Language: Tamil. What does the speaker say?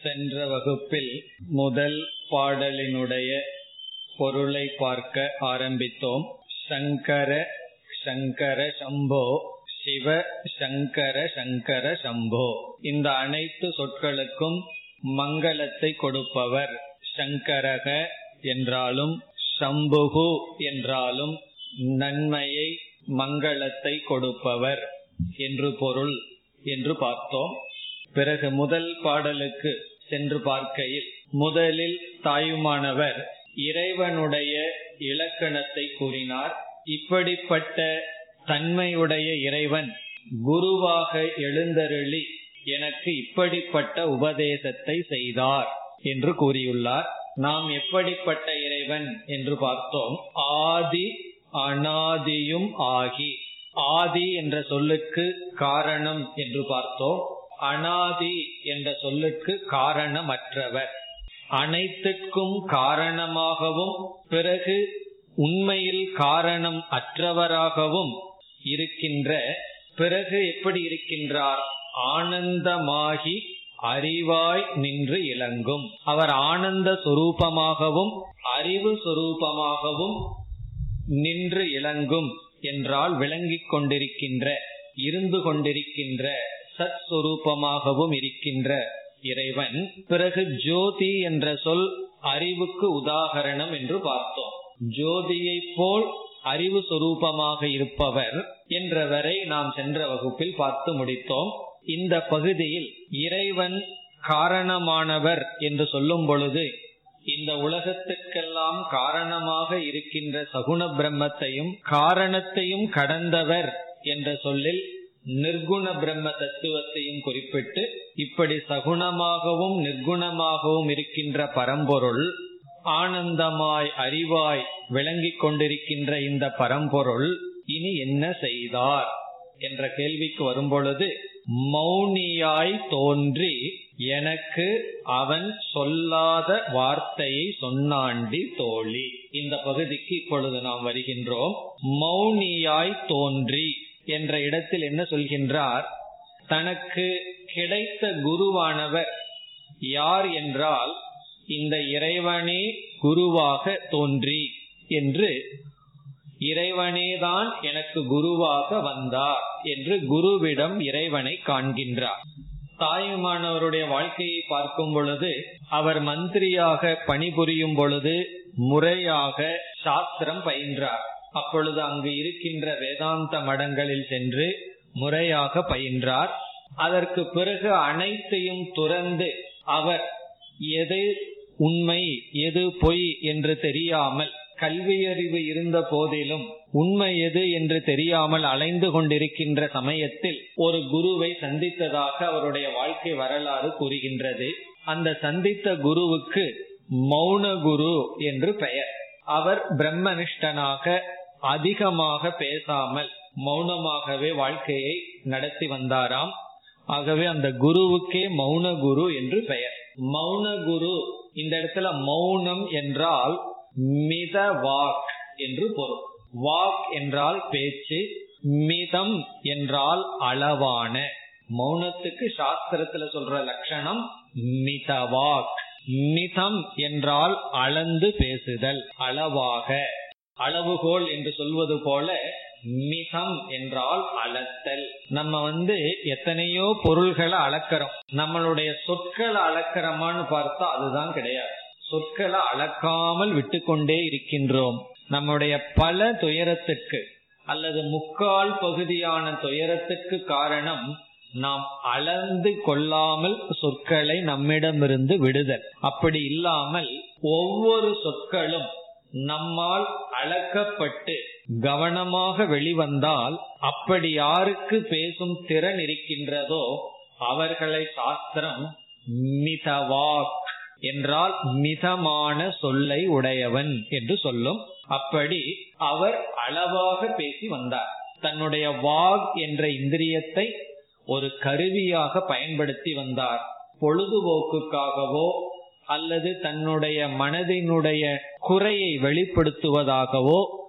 சென்ற வகுப்பில் முதல் பாடலினுடைய பொருளை பார்க்க ஆரம்பித்தோம் சங்கர சங்கர சம்போ சிவ சங்கர சங்கர சம்போ இந்த அனைத்து சொற்களுக்கும் மங்களத்தை கொடுப்பவர் சங்கரக என்றாலும் சம்புகு என்றாலும் நன்மையை மங்களத்தை கொடுப்பவர் என்று பொருள் என்று பார்த்தோம் பிறகு முதல் பாடலுக்கு சென்று பார்க்கையில் முதலில் தாயுமானவர் இறைவனுடைய இலக்கணத்தை கூறினார் இப்படிப்பட்ட தன்மையுடைய இறைவன் குருவாக எழுந்தருளி எனக்கு இப்படிப்பட்ட உபதேசத்தை செய்தார் என்று கூறியுள்ளார் நாம் எப்படிப்பட்ட இறைவன் என்று பார்த்தோம் ஆதி அனாதியும் ஆகி ஆதி என்ற சொல்லுக்கு காரணம் என்று பார்த்தோம் அனாதி என்ற சொல்லுக்கு காரணமற்றவர் அனைத்துக்கும் காரணமாகவும் பிறகு உண்மையில் காரணம் அற்றவராகவும் இருக்கின்ற பிறகு எப்படி இருக்கின்றார் ஆனந்தமாகி அறிவாய் நின்று இலங்கும் அவர் ஆனந்த சொரூபமாகவும் அறிவு சொரூபமாகவும் நின்று இலங்கும் என்றால் விளங்கிக் கொண்டிருக்கின்ற இருந்து கொண்டிருக்கின்ற சத் சுரூபமாகவும் இருக்கின்ற இறைவன் பிறகு ஜோதி என்ற சொல் அறிவுக்கு உதாகரணம் என்று பார்த்தோம் ஜோதியை போல் அறிவு சொரூபமாக இருப்பவர் என்றவரை நாம் சென்ற வகுப்பில் பார்த்து முடித்தோம் இந்த பகுதியில் இறைவன் காரணமானவர் என்று சொல்லும் பொழுது இந்த உலகத்துக்கெல்லாம் காரணமாக இருக்கின்ற சகுண பிரம்மத்தையும் காரணத்தையும் கடந்தவர் என்ற சொல்லில் நிர்குண பிரம்ம தத்துவத்தையும் குறிப்பிட்டு இப்படி சகுணமாகவும் நிர்குணமாகவும் இருக்கின்ற பரம்பொருள் ஆனந்தமாய் அறிவாய் விளங்கிக் கொண்டிருக்கின்ற இந்த பரம்பொருள் இனி என்ன செய்தார் என்ற கேள்விக்கு வரும்பொழுது மௌனியாய் தோன்றி எனக்கு அவன் சொல்லாத வார்த்தையை சொன்னாண்டி தோழி இந்த பகுதிக்கு இப்பொழுது நாம் வருகின்றோம் மௌனியாய் தோன்றி என்ற இடத்தில் என்ன சொல்கின்றார் தனக்கு கிடைத்த குருவானவர் யார் என்றால் இந்த இறைவனே குருவாக தோன்றி என்று இறைவனேதான் எனக்கு குருவாக வந்தார் என்று குருவிடம் இறைவனை காண்கின்றார் தாயுமானவருடைய வாழ்க்கையை பார்க்கும் பொழுது அவர் மந்திரியாக பணிபுரியும் பொழுது முறையாக சாஸ்திரம் பயின்றார் அப்பொழுது அங்கு இருக்கின்ற வேதாந்த மடங்களில் சென்று முறையாக பயின்றார் அதற்கு பிறகு அனைத்தையும் துறந்து அவர் எது உண்மை எது பொய் என்று தெரியாமல் கல்வியறிவு இருந்த போதிலும் உண்மை எது என்று தெரியாமல் அலைந்து கொண்டிருக்கின்ற சமயத்தில் ஒரு குருவை சந்தித்ததாக அவருடைய வாழ்க்கை வரலாறு கூறுகின்றது அந்த சந்தித்த குருவுக்கு மௌன குரு என்று பெயர் அவர் பிரம்மனிஷ்டனாக அதிகமாக பேசாமல் மௌனமாகவே வாழ்க்கையை நடத்தி வந்தாராம் ஆகவே அந்த குருவுக்கே மௌன குரு என்று பெயர் மௌன குரு இந்த இடத்துல மௌனம் என்றால் மித வாக் என்று பொருள் வாக் என்றால் பேச்சு மிதம் என்றால் அளவான மௌனத்துக்கு சாஸ்திரத்துல சொல்ற லட்சணம் மிதவாக் மிதம் என்றால் அளந்து பேசுதல் அளவாக அளவுகோல் என்று சொல்வது போல மிதம் என்றால் அளத்தல் நம்ம வந்து எத்தனையோ பொருள்களை அளக்கிறோம் நம்மளுடைய சொற்களை அளக்கிறோமான்னு பார்த்தா அதுதான் கிடையாது சொற்களை அளக்காமல் விட்டுக்கொண்டே இருக்கின்றோம் நம்முடைய பல துயரத்துக்கு அல்லது முக்கால் பகுதியான துயரத்துக்கு காரணம் நாம் அளந்து கொள்ளாமல் சொற்களை நம்மிடமிருந்து விடுதல் அப்படி இல்லாமல் ஒவ்வொரு சொற்களும் நம்மால் அளக்கப்பட்டு கவனமாக வெளிவந்தால் அப்படி யாருக்கு பேசும் திறன் இருக்கின்றதோ அவர்களை சாஸ்திரம் மிதவாக் என்றால் மிதமான சொல்லை உடையவன் என்று சொல்லும் அப்படி அவர் அளவாக பேசி வந்தார் தன்னுடைய வாக் என்ற இந்திரியத்தை ஒரு கருவியாக பயன்படுத்தி வந்தார் பொழுதுபோக்குக்காகவோ அல்லது தன்னுடைய மனதினுடைய குறையை வெளிப்படுத்துவதாகவோ